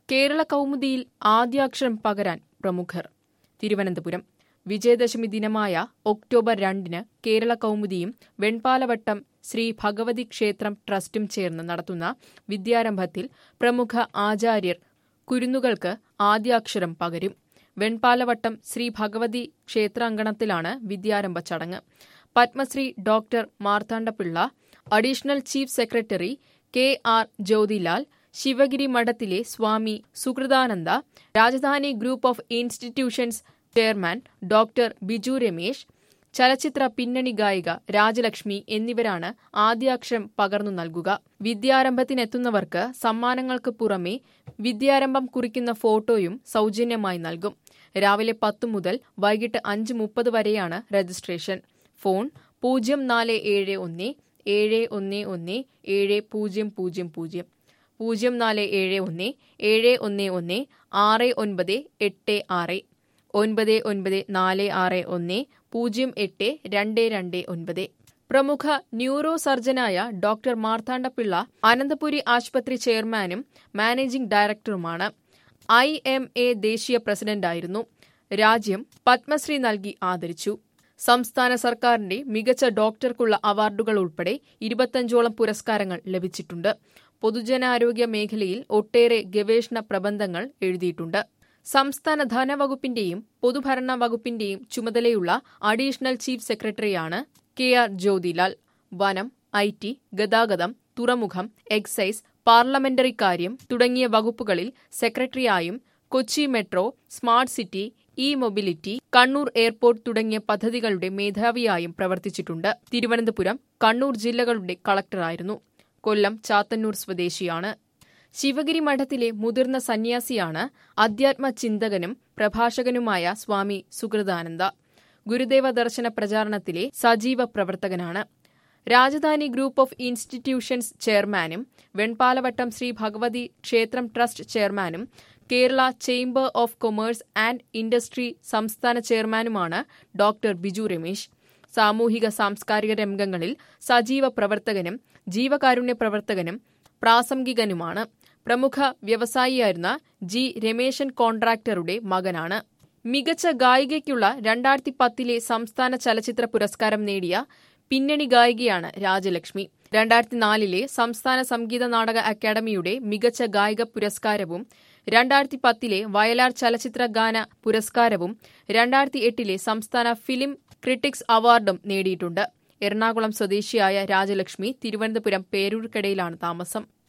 കേരള കൗമുദിയിൽ ആദ്യാക്ഷരം പകരാൻ പ്രമുഖർ തിരുവനന്തപുരം വിജയദശമി ദിനമായ ഒക്ടോബർ രണ്ടിന് കേരള കൗമുദിയും വെൺപാലവട്ടം ശ്രീ ഭഗവതി ക്ഷേത്രം ട്രസ്റ്റും ചേർന്ന് നടത്തുന്ന വിദ്യാരംഭത്തിൽ പ്രമുഖ ആചാര്യർ കുരുന്നുകൾക്ക് ആദ്യാക്ഷരം പകരും വെൺപാലവട്ടം ശ്രീ ഭഗവതി ക്ഷേത്രാങ്കണത്തിലാണ് വിദ്യാരംഭ ചടങ്ങ് Padma Shri doctor Marthanda Pillai additional chief secretary K R Jyothilal Sivagiri മഠത്തിലെ Swami Suhrudananda Rajadhani group of institutions chairman doctor Biju Ramesh ചലച്ചിത്ര പിന്നണി ഗായിക രാജലക്ഷ്മി എന്നിവരാണ് ആദ്യാക്ഷരം പകർന്നു നൽകുക വിദ്യാരംഭത്തിനെത്തുന്നവർക്ക് സമ്മാനങ്ങൾക്ക് പുറമെ വിദ്യാരംഭം കുറിക്കുന്ന ഫോട്ടോയും സൗജന്യമായി നൽകും രാവിലെ പത്ത് മുതൽ വൈകിട്ട് അഞ്ച് മുപ്പത് വരെയാണ് രജിസ്ട്രേഷൻ ഫോൺ പൂജ്യം നാല് ഏഴ് ഒന്ന് ഏഴ് ഒന്ന് ഒന്ന് ഏഴ് പൂജ്യം പൂജ്യം പൂജ്യം പൂജ്യം നാല് ഏഴ് ഒന്ന് ഏഴ് ഒന്ന് ഒന്ന് ആറ് ഒൻപത് എട്ട് ആറ് ഒൻപത് ഒൻപത് നാല് ആറ് ഒന്ന് പൂജ്യം എട്ട് രണ്ട് രണ്ട് ഒൻപത് പ്രമുഖ ന്യൂറോ സർജനായ ഡോക്ടർ മാർത്താണ്ഡപിള്ള അനന്തപുരി ആശുപത്രി ചെയർമാനും മാനേജിംഗ് ഡയറക്ടറുമാണ് ഐ എം എ ദേശീയ പ്രസിഡന്റായിരുന്നു രാജ്യം പത്മശ്രീ നൽകി ആദരിച്ചു സംസ്ഥാന സർക്കാരിന്റെ മികച്ച ഡോക്ടർക്കുള്ള അവാർഡുകൾ ഉൾപ്പെടെ ഇരുപത്തഞ്ചോളം പുരസ്കാരങ്ങൾ ലഭിച്ചിട്ടുണ്ട് പൊതുജനാരോഗ്യ മേഖലയിൽ ഒട്ടേറെ ഗവേഷണ പ്രബന്ധങ്ങൾ എഴുതിയിട്ടുണ്ട് സംസ്ഥാന ധനവകുപ്പിന്റെയും പൊതുഭരണ വകുപ്പിന്റെയും ചുമതലയുള്ള അഡീഷണൽ ചീഫ് സെക്രട്ടറിയാണ് കെ ആർ ജ്യോതിലാൽ വനം ഐ ടി ഗതാഗതം തുറമുഖം എക്സൈസ് പാർലമെന്ററി കാര്യം തുടങ്ങിയ വകുപ്പുകളിൽ സെക്രട്ടറിയായും Kochi metro smart city E mobility Kannur airport തുടങ്ങിയ പദ്ധതികളുടെ മേധാവിയായും പ്രവർത്തിച്ചിട്ടുണ്ട് തിരുവനന്തപുരം കണ്ണൂർ ജില്ലകളുടെ കളക്ടറായിരുന്നു കൊല്ലം ചാത്തന്നൂർ സ്വദേശിയാണ് ശിവഗിരി മഠത്തിലെ മുതിർന്ന സന്യാസിയാണ് അധ്യാത്മ ചിന്തകനും പ്രഭാഷകനുമായ സ്വാമി സുഹൃദാനന്ദ ഗുരുദേവ ദർശന പ്രചാരണത്തിലെ സജീവ പ്രവർത്തകനാണ് രാജധാനി ഗ്രൂപ്പ് ഓഫ് ഇൻസ്റ്റിറ്റ്യൂഷൻസ് ചെയർമാനും വെൺപാലവട്ടം ശ്രീ ഭഗവതി ക്ഷേത്രം ട്രസ്റ്റ് ചെയർമാനും Kerala chamber of commerce and industry സംസ്ഥാന ചെയർമാനുമാണ് ഡോക്ടർ ബിജു രമേശ് സാമൂഹിക സാംസ്കാരിക രംഗങ്ങളിൽ സജീവ പ്രവർത്തകനും ജീവകാരുണ്യ പ്രവർത്തകനും പ്രാസംഗികനുമാണ് പ്രമുഖ വ്യവസായിയായിരുന്ന ജി രമേശൻ കോൺട്രാക്ടറുടെ മകനാണ് മികച്ച ഗായികയ്ക്കുള്ള രണ്ടായിരത്തി പത്തിലെ സംസ്ഥാന ചലച്ചിത്ര പുരസ്കാരം നേടിയ പിന്നണി ഗായികയാണ് രാജലക്ഷ്മി രണ്ടായിരത്തി നാലിലെ സംസ്ഥാന സംഗീത നാടക അക്കാദമിയുടെ മികച്ച ഗായിക പുരസ്കാരവും രണ്ടായിരത്തി പത്തിലെ വയലാർ ചലച്ചിത്ര ഗാന പുരസ്കാരവും രണ്ടായിരത്തി എട്ടിലെ സംസ്ഥാന ഫിലിം ക്രിട്ടിക്സ് അവാർഡും നേടിയിട്ടുണ്ട് എറണാകുളം സ്വദേശിയായ രാജലക്ഷ്മി തിരുവനന്തപുരം പേരൂർക്കടയിലാണ് താമസം